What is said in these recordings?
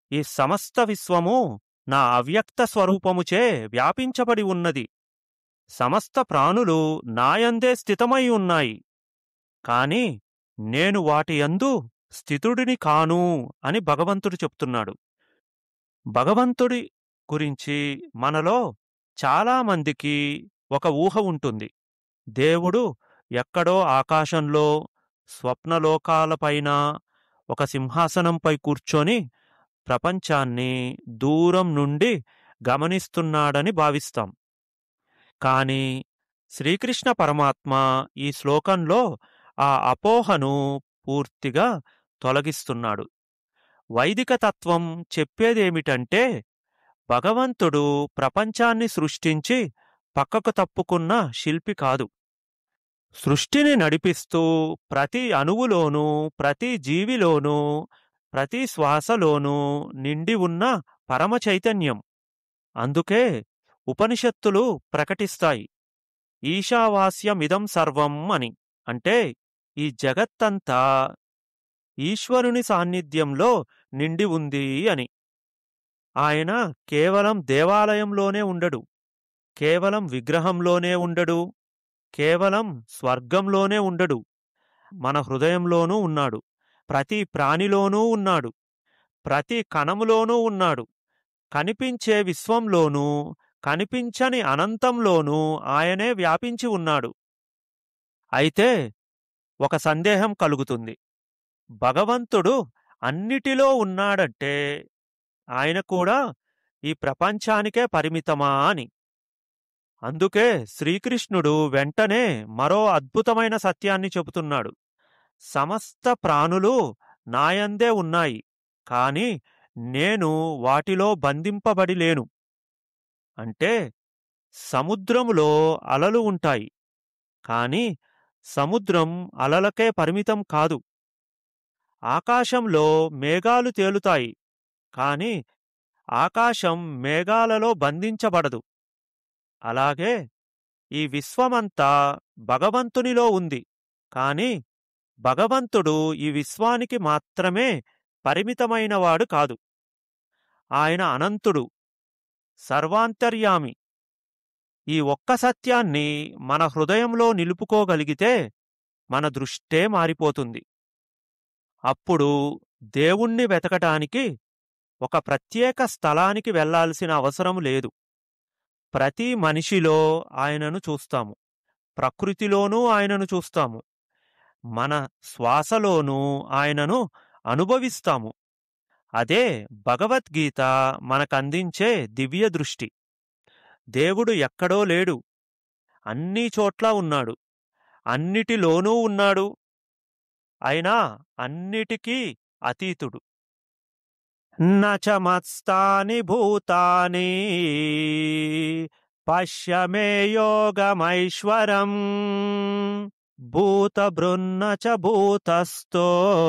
ఈ సమస్త విశ్వము నా అవ్యక్త స్వరూపముచే వ్యాపించబడి ఉన్నది సమస్త ప్రాణులు నాయందే స్థితమై ఉన్నాయి కాని నేను వాటి యందు స్థితుడిని కాను అని భగవంతుడు చెప్తున్నాడు భగవంతుడి గురించి మనలో చాలామందికి ఒక ఊహ ఉంటుంది దేవుడు ఎక్కడో ఆకాశంలో స్వప్నలోకాలపైన ఒక సింహాసనంపై కూర్చొని ప్రపంచాన్ని దూరం నుండి గమనిస్తున్నాడని భావిస్తాం కాని శ్రీకృష్ణ పరమాత్మ ఈ శ్లోకంలో ఆ అపోహను పూర్తిగా తొలగిస్తున్నాడు వైదిక తత్వం చెప్పేదేమిటంటే భగవంతుడు ప్రపంచాన్ని సృష్టించి పక్కకు తప్పుకున్న శిల్పి కాదు సృష్టిని నడిపిస్తూ ప్రతి అణువులోనూ ప్రతి జీవిలోనూ ప్రతి శ్వాసలోనూ నిండి ఉన్న పరమ చైతన్యం అందుకే ఉపనిషత్తులు ప్రకటిస్తాయి ఈశావాస్యమిదం సర్వం అని అంటే ఈ జగత్తంతా ఈశ్వరుని సాన్నిధ్యంలో నిండి ఉంది అని ఆయన కేవలం దేవాలయంలోనే ఉండడు కేవలం విగ్రహంలోనే ఉండడు కేవలం స్వర్గంలోనే ఉండడు మన హృదయంలోనూ ఉన్నాడు ప్రతి ప్రాణిలోనూ ఉన్నాడు ప్రతి కణములోనూ ఉన్నాడు కనిపించే విశ్వంలోనూ కనిపించని అనంతంలోనూ ఆయనే వ్యాపించి ఉన్నాడు అయితే ఒక సందేహం కలుగుతుంది భగవంతుడు అన్నిటిలో ఉన్నాడంటే ఆయన కూడా ఈ ప్రపంచానికే పరిమితమా అని అందుకే శ్రీకృష్ణుడు వెంటనే మరో అద్భుతమైన సత్యాన్ని చెబుతున్నాడు సమస్త ప్రాణులు నాయందే ఉన్నాయి కాని నేను వాటిలో బంధింపబడి లేను అంటే సముద్రములో అలలు ఉంటాయి కాని సముద్రం అలలకే పరిమితం కాదు ఆకాశంలో మేఘాలు తేలుతాయి కాని ఆకాశం మేఘాలలో బంధించబడదు అలాగే ఈ విశ్వమంతా భగవంతునిలో ఉంది కాని భగవంతుడు ఈ విశ్వానికి మాత్రమే పరిమితమైనవాడు కాదు ఆయన అనంతుడు సర్వాంతర్యామి ఈ ఒక్క సత్యాన్ని మన హృదయంలో నిలుపుకోగలిగితే మన దృష్టే మారిపోతుంది అప్పుడు దేవుణ్ణి వెతకటానికి ఒక ప్రత్యేక స్థలానికి వెళ్లాల్సిన అవసరం లేదు ప్రతి మనిషిలో ఆయనను చూస్తాము ప్రకృతిలోనూ ఆయనను చూస్తాము మన శ్వాసలోనూ ఆయనను అనుభవిస్తాము అదే భగవద్గీత మనకందించే దివ్య దృష్టి దేవుడు ఎక్కడో లేడు అన్ని చోట్ల ఉన్నాడు అన్నిటిలోనూ ఉన్నాడు అయినా అన్నిటికీ అతీతుడు నచ మత్స్తాని భూతాని పశ్యమే యోగమైశ్వరం భూతబృన్న చ భూతస్థో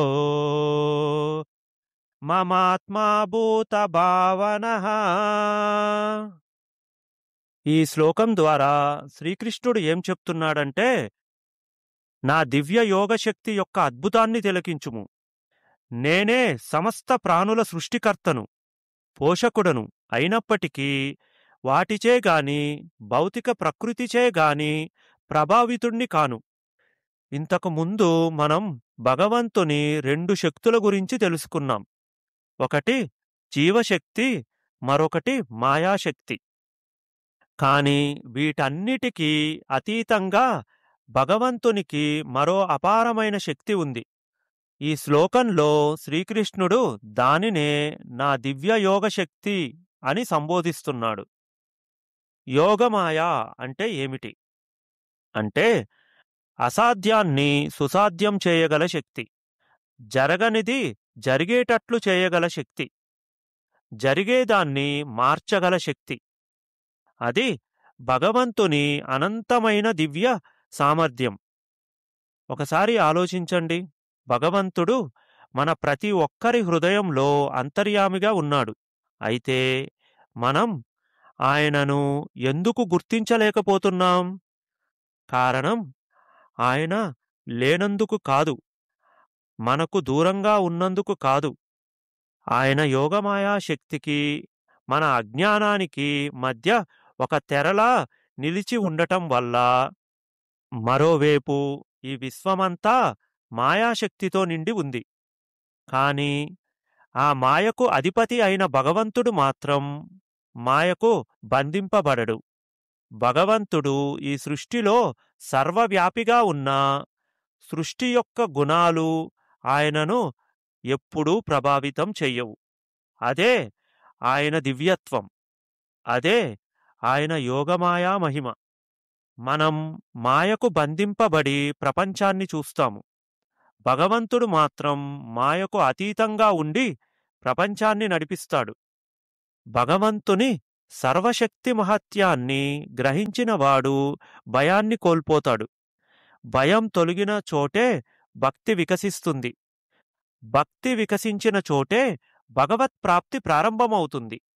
మమాత్మా భూత భావన ఈ శ్లోకం ద్వారా శ్రీకృష్ణుడు ఏం చెప్తున్నాడంటే నా దివ్య యోగశక్తి యొక్క అద్భుతాన్ని తిలకించుము నేనే సమస్త ప్రాణుల సృష్టికర్తను పోషకుడను అయినప్పటికీ వాటిచే గాని భౌతిక ప్రకృతిచే గాని ప్రభావితుణ్ణి కాను ఇంతకు ముందు మనం భగవంతుని రెండు శక్తుల గురించి తెలుసుకున్నాం ఒకటి జీవశక్తి మరొకటి మాయాశక్తి కాని వీటన్నిటికీ అతీతంగా భగవంతునికి మరో అపారమైన శక్తి ఉంది ఈ శ్లోకంలో శ్రీకృష్ణుడు దానినే నా దివ్య యోగశక్తి అని సంబోధిస్తున్నాడు యోగమాయ అంటే ఏమిటి అంటే అసాధ్యాన్ని సుసాధ్యం చేయగల శక్తి జరగనిది జరిగేటట్లు చేయగల శక్తి జరిగేదాన్ని మార్చగల శక్తి అది భగవంతుని అనంతమైన దివ్య సామర్థ్యం ఒకసారి ఆలోచించండి భగవంతుడు మన ప్రతి ఒక్కరి హృదయంలో అంతర్యామిగా ఉన్నాడు అయితే మనం ఆయనను ఎందుకు గుర్తించలేకపోతున్నాం కారణం ఆయన లేనందుకు కాదు మనకు దూరంగా ఉన్నందుకు కాదు ఆయన యోగమాయా శక్తికి మన అజ్ఞానానికి మధ్య ఒక తెరలా నిలిచి ఉండటం వల్ల మరోవైపు ఈ విశ్వమంతా మాయాశక్తితో నిండి ఉంది కాని ఆ మాయకు అధిపతి అయిన భగవంతుడు మాత్రం మాయకు బంధింపబడడు భగవంతుడు ఈ సృష్టిలో సర్వవ్యాపిగా ఉన్న సృష్టి యొక్క గుణాలు ఆయనను ఎప్పుడూ ప్రభావితం చెయ్యవు అదే ఆయన దివ్యత్వం అదే ఆయన యోగమాయా మహిమ మనం మాయకు బంధింపబడి ప్రపంచాన్ని చూస్తాము భగవంతుడు మాత్రం మాయకు అతీతంగా ఉండి ప్రపంచాన్ని నడిపిస్తాడు భగవంతుని సర్వశక్తి మహత్యాన్ని గ్రహించినవాడు భయాన్ని కోల్పోతాడు భయం తొలగిన చోటే భక్తి వికసిస్తుంది భక్తి వికసించిన చోటే భగవత్ ప్రాప్తి ప్రారంభమవుతుంది